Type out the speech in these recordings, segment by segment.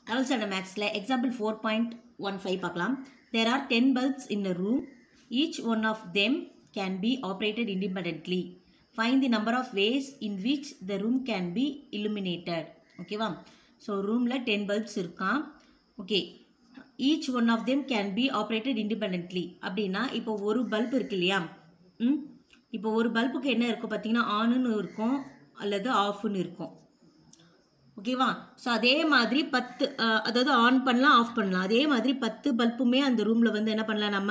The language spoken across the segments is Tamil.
ஆல்சோ அந்த மேக்ஸில் example four point one five பார்க்கலாம் there are ten bulbs in a room each one of them can be operated independently fine the number of ways in which the room can be illuminated ஓகேவா ஸோ ரூமில் டென் பல்ப்ஸ் இருக்கான் okay each one of them can be operated independently அப்படின்னா இப்போ ஒரு பல்ப் இருக்கு இல்லையா ம் இப்போ ஒரு பல்புக்கு என்ன இருக்கும் பார்த்தீங்கன்னா ஆனுன்னு இருக்கும் அல்லது ஆஃப்னு இருக்கும் ஓகேவா ஸோ அதே மாதிரி பத்து அஹ், அதாவது ஆன் பண்ணலாம் ஆஃப் பண்ணலாம் அதே மாதிரி பத்து பல்புமே அந்த ரூமில் வந்து என்ன பண்ணலாம் நம்ம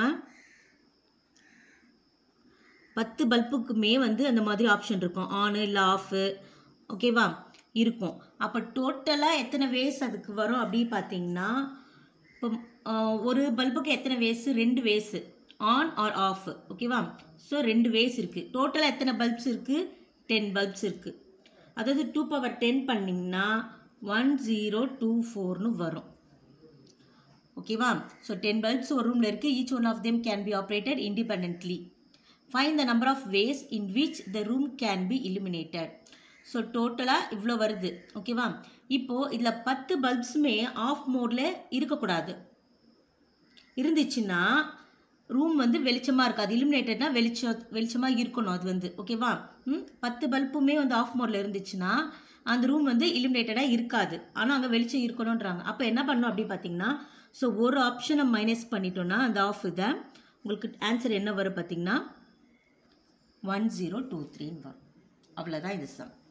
பத்து பல்புக்குமே வந்து அந்த மாதிரி ஆப்ஷன் இருக்கும் ஆனு இல்லை ஆஃபு ஓகேவா இருக்கும் அப்போ டோட்டலாக எத்தனை வேஸ் அதுக்கு வரும் அப்படி பார்த்தீங்கன்னா இப்போ அஹ், ஒரு பல்புக்கு எத்தனை வேஸு ரெண்டு வேஸு ஆன் ஆர் ஆஃப் ஓகேவா ஸோ ரெண்டு வேஸ் இருக்குது டோட்டலாக எத்தனை பல்ப்ஸ் இருக்குது டென் பல்ப்ஸ் இருக்குது அதாவது டூ பவர் டென் பண்ணிங்கன்னா ஒன் ஜீரோ டூ ஃபோர்னு வரும் ஓகேவா ஸோ டென் பல்ப்ஸ் ஒரு ரூமில் இருக்குது each one of them can be operated independently fine the number of ways in which the room can be illuminated so டோட்டலாக இவ்வளோ வருது ஓகேவா இப்போது இதில் பத்து பல்ப்ஸுமே ஆஃப் மோடில் இருக்கக்கூடாது இருந்துச்சுன்னா ரூம் வந்து வெளிச்சமாக இருக்காது illuminatedனா வெளிச்சம் வெளிச்சமாக இருக்கணும் அது வந்து ஓகேவா ம் பத்து பல்புமே வந்து ஆஃப் மோடில் இருந்துச்சுன்னா அந்த ரூம் வந்து illuminated-ஆ இருக்காது ஆனால் அங்கே வெளிச்சம் இருக்கணுன்றாங்க அப்போ என்ன பண்ணணும் அப்படி பார்த்தீங்கன்னா ஸோ ஒரு ஆப்ஷனை மைனஸ் பண்ணிட்டோன்னா அந்த ஆஃப் இதை உங்களுக்கு ஆன்சர் என்ன வரும் பார்த்தீங்கன்னா ஒன் ஜீரோ டூ த்ரீன்னு வரும் அவ்வளோதான் இது சம்